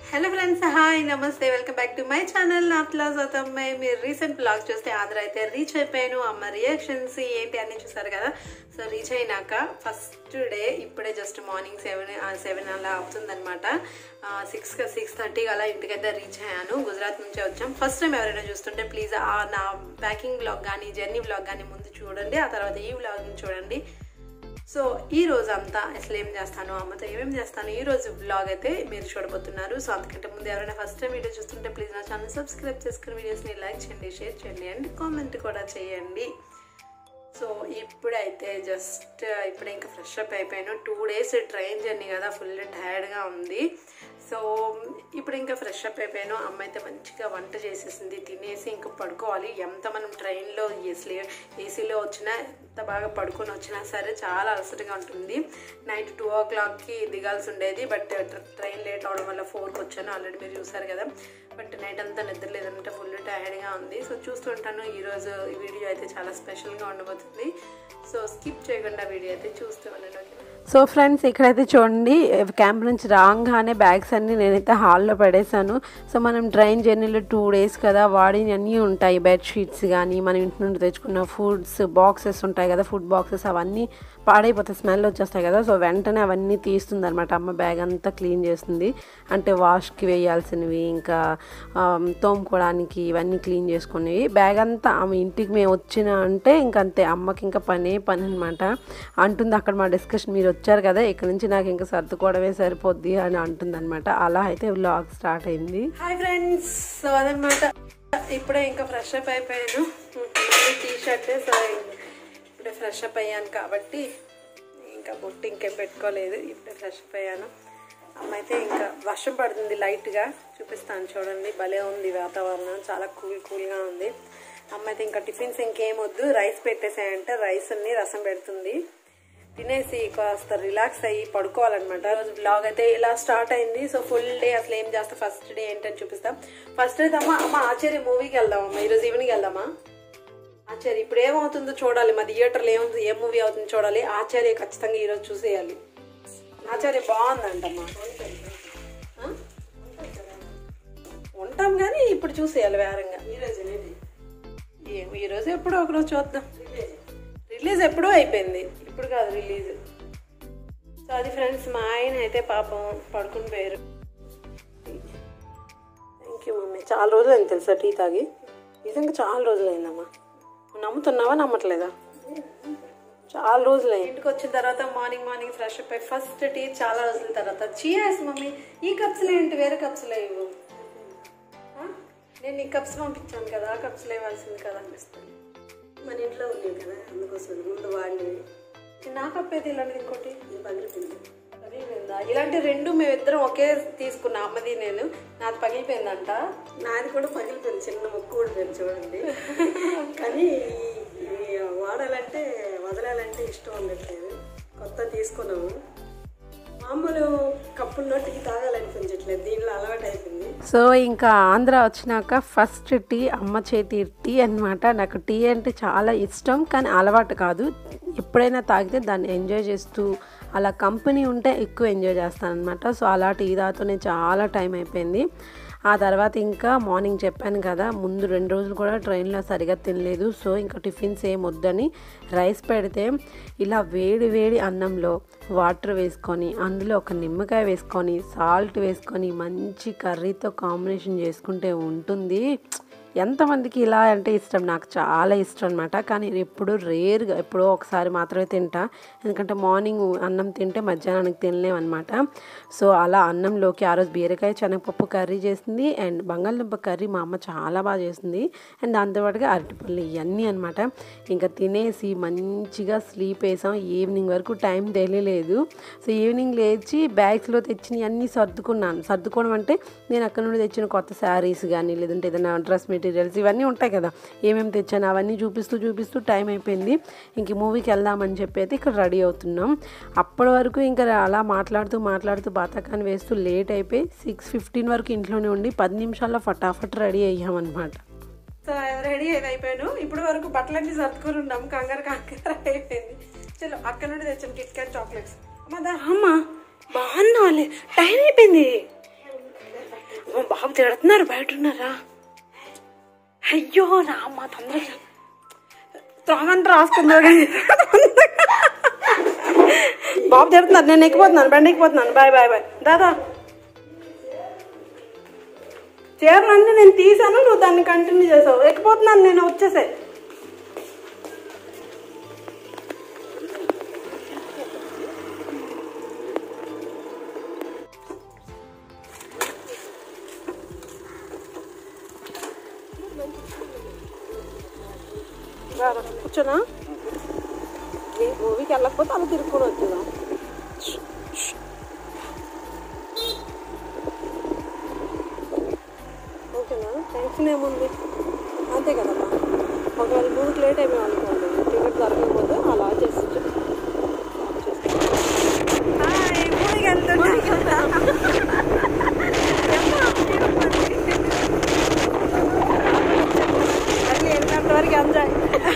Hello friends hi నమస్తే welcome back to my channel నాట్లా సతమ్మాయి మీరు రీసెంట్ బ్లాగ్ చూస్తే ఆంధ్ర అయితే రీచ్ అయిపోయాను అమ్మ రియాక్షన్స్ ఏంటి అన్ని చూసారు కదా సో రీచ్ అయినాక ఫస్ట్ డే ఇప్పుడే జస్ట్ మార్నింగ్ సెవెన్ సెవెన్ అలా అవుతుందన్నమాట సిక్స్ సిక్స్ థర్టీ అలా ఇంటికైతే రీచ్ అయ్యాను గుజరాత్ నుంచే వచ్చాం ఫస్ట్ టైం ఎవరైనా చూస్తుంటే ప్లీజ్ నా ప్యాకింగ్ బ్లాగ్ కానీ జర్నీ బ్లాగ్ కానీ ముందు చూడండి ఆ తర్వాత ఈ బ్లాగ్ని చూడండి సో ఈ రోజు అంతా అసలు ఏం చేస్తాను అమ్మతో ఏమేమి చేస్తాను ఈ రోజు బ్లాగ్ అయితే మీరు చూడబోతున్నారు సో అంతకంటే ముందు ఎవరైనా ఫస్ట్ టైం వీడియో చూస్తుంటే ప్లీజ్ నా ఛానల్ సబ్స్క్రైబ్ చేసుకుని వీడియోస్ని లైక్ చేయండి షేర్ చేయండి అండ్ కామెంట్ కూడా చేయండి సో ఇప్పుడైతే జస్ట్ ఇప్పుడే ఇంకా ఫ్రెష్ అప్ అయిపోయాను టూ డేస్ ట్రైన్ జర్నీ కదా ఫుల్ టైర్డ్గా ఉంది సో ఇప్పుడు ఇంకా ఫ్రెష్ అప్ అయిపోయాను అమ్మ అయితే మంచిగా వంట చేసేసింది తినేసి ఇంకా పడుకోవాలి ఎంత మనం ట్రైన్లో ఏసీ ఏసీలో వచ్చినా ఎంత బాగా పడుకొని వచ్చినా సరే చాలా అలసటగా ఉంటుంది నైట్ టూ ఓ క్లాక్కి దిగాల్సి ఉండేది బట్ ట్రైన్ లేట్ అవడం వల్ల ఫోర్కి వచ్చాను ఆల్రెడీ మీరు చూసారు కదా బట్ నైట్ అంతా నిద్ర లేదంటే ఫుల్ టైర్డ్గా ఉంది సో చూస్తుంటాను ఈరోజు ఈ వీడియో అయితే చాలా స్పెషల్గా ఉండబోతుంది సో స్కిప్ చేయకుండా వీడియో అయితే చూస్తూ ఉండండి ఓకే సో ఫ్రెండ్స్ ఇక్కడైతే చూడండి క్యాంప్ నుంచి రాగానే బ్యాగ్స్ అన్నీ నేనైతే హాల్లో పడేశాను సో మనం ట్రైన్ జర్నీలో టూ డేస్ కదా వాడిని అన్నీ ఉంటాయి బెడ్షీట్స్ కానీ మన ఇంటి నుండి తెచ్చుకున్న ఫుడ్స్ బాక్సెస్ ఉంటాయి కదా ఫుడ్ బాక్సెస్ అవన్నీ పాడైపోతాయి స్మెల్ వచ్చేస్తాయి కదా సో వెంటనే అవన్నీ తీస్తుంది అనమాట అమ్మ బ్యాగ్ అంతా క్లీన్ చేస్తుంది అంటే వాష్కి వేయాల్సినవి ఇంకా తోముకోవడానికి ఇవన్నీ క్లీన్ చేసుకునేవి బ్యాగ్ అంతా ఆమె ఇంటికి మేము వచ్చిన అంటే ఇంక అంతే అమ్మకి ఇంకా పనే పని అనమాట అంటుంది అక్కడ మా డిస్కషన్ మీరు వచ్చారు కదా ఇక్కడ నుంచి నాకు ఇంకా సర్దుకోవడమే సరిపోద్ది అని అంటుంది అనమాట అలా అయితే వ్లాగ్ స్టార్ట్ అయింది హాయ్ ఫ్రెండ్స్ సో అదనమాట ఇప్పుడే ఇంకా ఫ్రెష్ అప్ అయిపోయాను టీ షర్ట్ సో ఇప్పుడే ఫ్రెష్ అప్ అయ్యాను కాబట్టి ఇంకా బొట్టు ఇంకేం పెట్టుకోలేదు ఇప్పుడే ఫ్రెష్ అప్ అయ్యాను అమ్మ అయితే ఇంకా వర్షం పడుతుంది లైట్గా చూపిస్తాను చూడండి భలే ఉంది వాతావరణం చాలా కూల్ కూల్గా ఉంది అమ్మ అయితే ఇంకా టిఫిన్స్ ఇంకేం వద్దు రైస్ పెట్టేసాయంటే రైస్ అన్ని రసం పెడుతుంది తినేసి కాస్త రిలాక్స్ అయ్యి పడుకోవాలన్నమాట రోజు బ్లాగ్ అయితే ఇలా స్టార్ట్ అయింది సో ఫుల్ డే అసలు ఏం చేస్తా ఫస్ట్ డే ఏంటని చూపిస్తాం ఫస్ట్ డే అమ్మ అమ్మ ఆచార్య మూవీకి వెళ్దామమ్మా ఈరోజు ఈవినింగ్ వెళ్దామా ఆచార్య ఇప్పుడు ఏమవుతుందో చూడాలి మా థియేటర్లో ఏమవుతుంది ఏ మూవీ అవుతుందో చూడాలి ఆచార్య ఖచ్చితంగా ఈరోజు చూసేయాలి ఆచార్య బాగుందంటమ్మా ఆ? ఉంటాం కానీ ఇప్పుడు చూసేయాలి వేరంగా ఏం- ఈరోజు ఎప్పుడో ఒకరోజు చూద్దాం రిలీజ్ ఎప్పుడో అయిపోయింది ఇప్పుడు కాదు రిలీజ్ సో అది ఫ్రెండ్స్ మా ఆయన అయితే పాపం పడుకుని పోయారు థ్యాంక్ యూ మమ్మీ చాలా రోజులు అయింది తెలుసా టీ తాగి నిజంగా చాలా రోజులు అయిందమ్మా నువ్వు నమ్ముతున్నావా నమ్మట్లేదా చాలా రోజులు అయింది ఇంటికి వచ్చిన తర్వాత మార్నింగ్ మార్నింగ్ ఫ్రెష్ అప్ అయి ఫస్ట్ టీ చాలా రోజుల తర్వాత చీయాస్ మమ్మీ ఈ కప్స్లో ఏంటి వేరే కప్స్లో ఇవ్వు ఆ? నేను ఈ కప్స్ పంపించాను కదా ఆ కప్స్లో ఇవ్వాల్సింది కదా అనిపిస్తుంది మన ఇంట్లో ఉన్నాయి కదా అందుకోసం ముందు వాడినవి నా కప్ అయితే ఇలాంటిది ఇంకోటి ఇది పగిలిపోయింది పగిలిపోయిందా ఇలాంటి రెండు మేమిద్దరం ఒకే తీసుకున్నా అమ్మది నేను నాది పగిలిపోయిందంట నాది కూడా పగిలిపోయింది చిన్న ముక్కు ఊడిపోయింది చూడండి కానీ ఈ వాడాలంటే వదలాలంటే ఇష్టం ఉండట్లేదు కొత్త తీసుకున్నాము మామూలు కప్పుల్లో టీ తాగాలనిపించట్లేదు దీనిలో అలవాటు అయిపోయింది సో ఇంకా ఆంధ్ర వచ్చినాక ఫస్ట్ టీ అమ్మ చేతి టీ అన్నమాట నాకు టీ అంటే చాలా ఇష్టం కానీ అలవాటు కాదు ఎప్పుడైనా తాగితే దాన్ని ఎంజాయ్ చేస్తూ అలా కంపెనీ ఉంటే ఎక్కువ ఎంజాయ్ చేస్తాను అనమాట సో అలా టీ తాగుతూనే చాలా టైం అయిపోయింది ఆ తర్వాత ఇంకా మార్నింగ్ చెప్పాను కదా ముందు రెండు రోజులు కూడా ట్రైన్లో సరిగా తినలేదు సో ఇంకా టిఫిన్స్ ఏం వద్దని రైస్ పెడితే ఇలా వేడి వేడి అన్నంలో వాటర్ వేసుకొని అందులో ఒక నిమ్మకాయ వేసుకొని సాల్ట్ వేసుకొని మంచి కర్రీతో కాంబినేషన్ చేసుకుంటే ఉంటుంది ఎంతమందికి ఇలా అంటే ఇష్టం నాకు చాలా ఇష్టం అనమాట కానీ ఎప్పుడు రేర్గా ఎప్పుడో ఒకసారి మాత్రమే తింటా ఎందుకంటే మార్నింగ్ అన్నం తింటే మధ్యాహ్నానికి తినలేమన్నమాట సో అలా అన్నంలోకి ఆ రోజు బీరకాయ శనగపప్పు కర్రీ చేసింది అండ్ బంగాళదుంప కర్రీ మా అమ్మ చాలా బాగా చేసింది అండ్ దాంతోపాటుగా అరటిపళ్ళు ఇవన్నీ అనమాట ఇంకా తినేసి మంచిగా స్లీప్ వేసాం ఈవినింగ్ వరకు టైం తెలియలేదు సో ఈవినింగ్ లేచి బ్యాగ్స్లో తెచ్చినవి అన్నీ సర్దుకున్నాను సర్దుకోవడం అంటే నేను అక్కడ నుండి తెచ్చిన కొత్త శారీస్ కానీ లేదంటే ఏదైనా డ్రెస్ మెటీరియల్స్ ఇవన్నీ ఉంటాయి కదా ఏమేమి తెచ్చాను అవన్నీ చూపిస్తూ చూపిస్తూ టైం అయిపోయింది ఇంక మూవీకి వెళ్దామని చెప్పి అయితే ఇక్కడ రెడీ అవుతున్నాం అప్పటి వరకు ఇంకా అలా మాట్లాడుతూ మాట్లాడుతూ బాతకాన్ని వేస్తూ లేట్ అయిపోయి సిక్స్ ఫిఫ్టీన్ వరకు ఇంట్లోనే ఉండి పది నిమిషాల్లో ఫటాఫట్ రెడీ అయ్యామన్నమాట సో రెడీ అయిపోయాను ఇప్పుడు వరకు బట్టలన్నీ సర్దుకొని ఉన్నాం కంగారు కంగారు అయిపోయింది చలో అక్కడ నుండి తెచ్చాను కిట్ క్యాట్ చాక్లెట్స్ అమ్మా దా అమ్మా బాగున్నావులే టైం అయిపోయింది తిడుతున్నారు బయట ఉన్నారా అయ్యో రామ్మ తొందరగా త్రాగంటే రాసుకుందా బాబు తిడుతున్నారు నేను ఎక్కిపోతున్నాను బండి ఎక్కిపోతున్నాను బాయ్ బాయ్ బాయ్ దాదా చీరలు అన్నీ నేను తీసాను నువ్వు దాన్ని కంటిన్యూ చేసావు ఎక్కిపోతున్నాను నేను వచ్చేసే రారా, కూర్చోనా ఏ మూవీకి వెళ్ళకపోతే అలా తిరుక్కొని వచ్చేదా ఓకేనా టెన్షన్ ఏముంది అంతే కదమ్మా ఒకవేళ మూవీకి లేట్ అయిపోయాం అనుకోండి టికెట్ దొరకకపోతే అలా చేసి వరకు ఎంజాయ్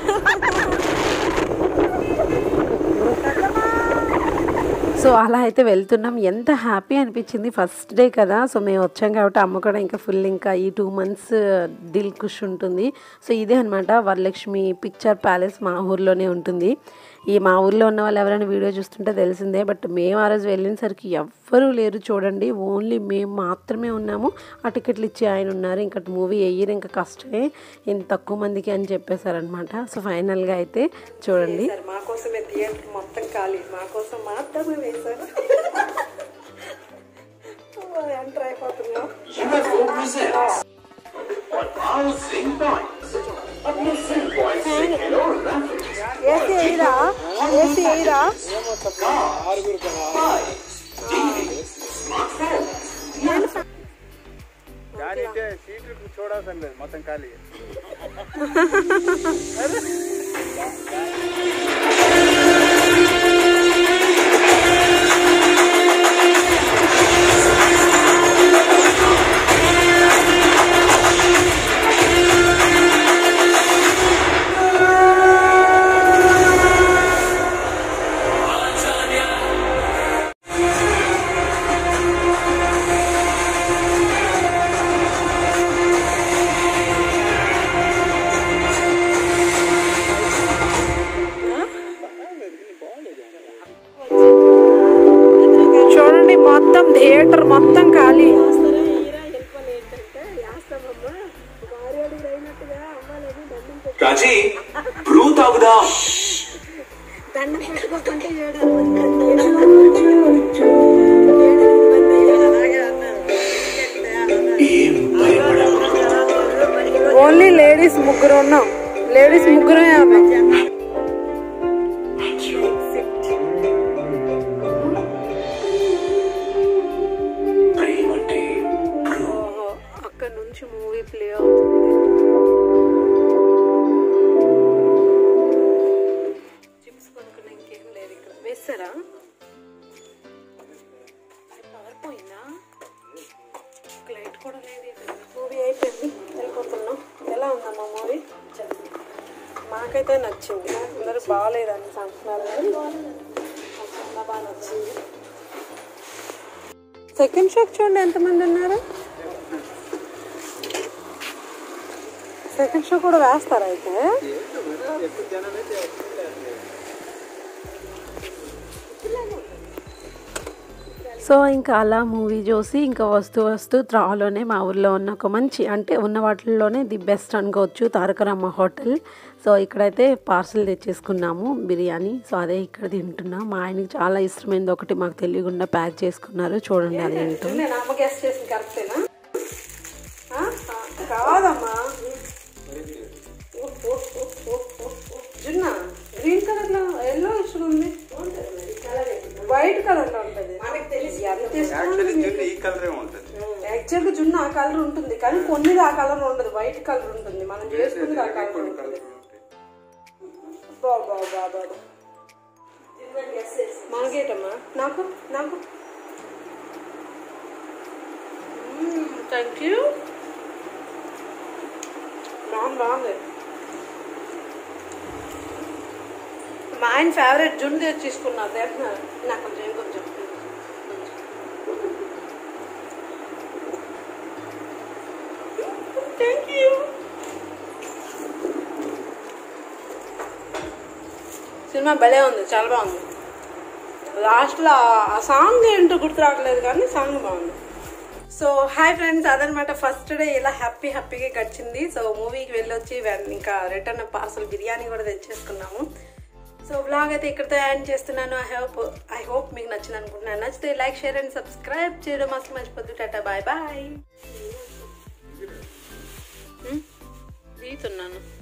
సో అలా అయితే వెళ్తున్నాం ఎంత హ్యాపీ అనిపించింది ఫస్ట్ డే కదా సో మేము వచ్చాం కాబట్టి అమ్మ కూడా ఇంకా ఫుల్ ఇంకా ఈ టూ మంత్స్ దిల్ కుష్ ఉంటుంది సో ఇదే అనమాట వరలక్ష్మి పిక్చర్ ప్యాలెస్ మా ఊర్లోనే ఉంటుంది ఈ మా ఊర్లో ఉన్న వాళ్ళు ఎవరైనా వీడియో చూస్తుంటే తెలిసిందే బట్ మేము ఆ రోజు వెళ్ళేసరికి ఎవ్వరూ లేరు చూడండి ఓన్లీ మేము మాత్రమే ఉన్నాము ఆ టికెట్లు ఇచ్చి ఆయన ఉన్నారు ఇంకా మూవీ వెయ్యరు ఇంకా కష్టమే ఇంత తక్కువ మందికి అని చెప్పేశారనమాట సో ఫైనల్గా అయితే చూడండి సార్ మా కోసమే థియేటర్ మొత్తం ఖాళీ మా కోసం మాత్రమే వేశారు ఎంటర్ అయిపోతున్నాం UFO presents Bouncing Points. Up to three points say hello laughing. AC ఎయిరా ఏసీ ఎయిరా Cars, bikes, TVs, smartphones. దానికే సీట్లు చూడాల్సిన లేదు మొత్తం ఖాళీ చూడండి మొత్తం థియేటర్ మొత్తం ఖాళీ వేస్తారా ఎయిరా వెళ్ళిపోయి ఏంటంటే వేస్తామమ్మా భార్య అయినట్టుగా అమ్మాలని దండం పెట్టి రాజీ బ్రూ తాగుదాం దండం పెట్టుకోకుంటే ఏడాది మంది ఏడాది మంది అయ్యారు. అలాగే అన్నారు ఏం భయపడవు ఓన్లీ లేడీస్ ముగ్గురు ఉన్నాం లేడీస్ ముగ్గురమే ఉన్నాం ప్రేమంటే బ్రూ ఓహో అక్కడ నుంచి మూవీ ప్లే అవుతుంది చిప్స్ కొనుక్కున్న ఇంకేం లేదు ఇక్కడ వేస్తారా పవర్ పోయిందా ఒక లైట్ కూడా లేదు ఇక్కడ మూవీ అయిపోయింది వెళ్ళిపోతున్నాం ఎలా ఉందమ్మా మూవీ మాకైతే నచ్చింది అందరూ బాగాలేదని అంటున్నారు కానీ చాలా బాగా నచ్చింది సెకండ్ షోకి చూడండి ఎంతమంది ఉన్నారు సెకండ్ షో కూడా వేస్తారా అయితే సో ఇంకా అలా మూవీ చూసి ఇంకా వస్తూ వస్తూ త్రాలోనే మా ఊర్లో ఉన్న ఒక మంచి అంటే ఉన్న వాటిల్లోనే ది బెస్ట్ అనుకోవచ్చు తారకరమ్మ హోటల్ సో ఇక్కడైతే పార్సల్ తెచ్చేసుకున్నాము బిర్యానీ సో అదే ఇక్కడ తింటున్నాం మా ఆయనకి చాలా ఇష్టమైనది ఒకటి మాకు తెలియకుండా ప్యాక్ చేసుకున్నారు చూడండి అదేంటో నేను అమ్మ గెస్ట్ చేసింది కరెక్టేనా ఆ? ఆ, కాదమ్మా జున్న గ్రీన్ కలర్ లో ఎల్లో ఇష్టం ఉంది వైట్ కలర్ లో ఉంటది మనకు తెలిసి ఎంత ఇష్టం యాక్చువల్లీ జున్ను ఈ కలరే ఉంటుంది యాక్చువల్ గా జున్ను ఆ కలర్ ఉంటుంది కానీ కొన్నిది ఆ కలర్ ఉండదు వైట్ కలర్ ఉంటుంది మనం చేసుకునేది ఆ కలర్ కొన్ని ఉంటుంది కలర్లు ఉంటాయి బాబా బాబా బాబా మనకేటమ్మా నాకు నాకు థ్యాంక్ యూ బాగుంది బాగుంది మా ఆయన ఫేవరెట్ జున్ను తెచ్చి తీసుకున్నారు దేంట్లో నాకు కొంచెం ఇంకొంచెం థ్యాంక్ యూ సినిమా భలే ఉంది చాలా బాగుంది లాస్ట్లో ఆ సాంగ్ ఏంటో గుర్తు రావట్లేదు కానీ సాంగ్ బాగుంది సో హాయ్ ఫ్రెండ్స్ అదనమాట ఫస్ట్ డే ఇలా హ్యాపీ హ్యాపీగా గడిచింది సో మూవీకి వెళ్ళొచ్చి వెన్- ఇంకా రిటర్న్ పార్సల్ బిర్యానీ కూడా తెచ్చేసుకున్నాము సో బ్లాగ్ అయితే ఇక్కడితో యాడ్ చేస్తున్నాను ఐ హోప్ ఐ హోప్ మీకు నచ్చింది అనుకుంటున్నాను నచ్చితే లైక్ షేర్ అండ్ సబ్స్క్రైబ్ చేయడం అసలు మర్చిపోద్దు టాటా బాయ్ బాయ్ తీతున్నాను